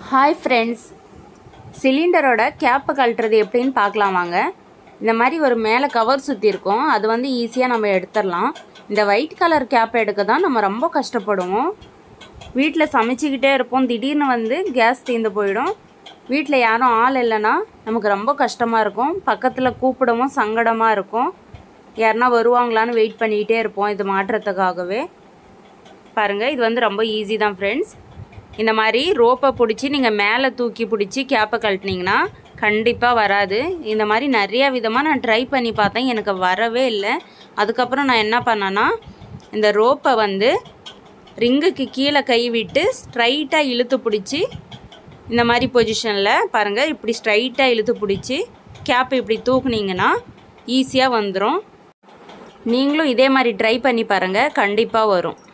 hi friends சிலிண்டரோட கேப்பை கழட்டுறது எப்படின்னு பார்க்கலாம் வாங்க இந்த மாதிரி ஒரு மேலே கவர் சுற்றி இருக்கும் அது வந்து ஈஸியாக நம்ம எடுத்துடலாம் இந்த ஒயிட் கலர் கேப்பை எடுக்க தான் நம்ம ரொம்ப கஷ்டப்படுவோம் வீட்டில் சமைச்சிக்கிட்டே இருப்போம் திடீர்னு வந்து கேஸ் தீர்ந்து போயிடும் வீட்டில் யாரும் ஆள் இல்லைன்னா நமக்கு ரொம்ப கஷ்டமாக இருக்கும் பக்கத்தில் கூப்பிடவும் சங்கடமாக இருக்கும் யாருன்னா வருவாங்களான்னு வெயிட் பண்ணிக்கிட்டே இருப்போம் இது மாற்றுறதுக்காகவே பாருங்கள் இது வந்து ரொம்ப ஈஸி தான் ஃப்ரெண்ட்ஸ் இந்த மாதிரி ரோப்பை பிடிச்சி நீங்கள் மேலே தூக்கி பிடிச்சி கேப்பை கழட்டினீங்கன்னா கண்டிப்பாக வராது இந்த மாதிரி நிறைய விதமாக நான் ட்ரை பண்ணி பார்த்தேன் எனக்கு வரவே இல்லை அதுக்கப்புறம் நான் என்ன பண்ணேன்னா இந்த ரோப்பை வந்து ரிங்குக்கு கீழே கை விட்டு ஸ்ட்ரைட்டாக இழுத்து பிடிச்சி இந்த மாதிரி பொசிஷனில் பாருங்கள் இப்படி ஸ்ட்ரைட்டாக இழுத்து பிடிச்சி கேப்பை இப்படி தூக்குனீங்கன்னா ஈஸியாக வந்துடும் நீங்களும் இதே மாதிரி ட்ரை பண்ணி பாருங்கள் கண்டிப்பாக வரும்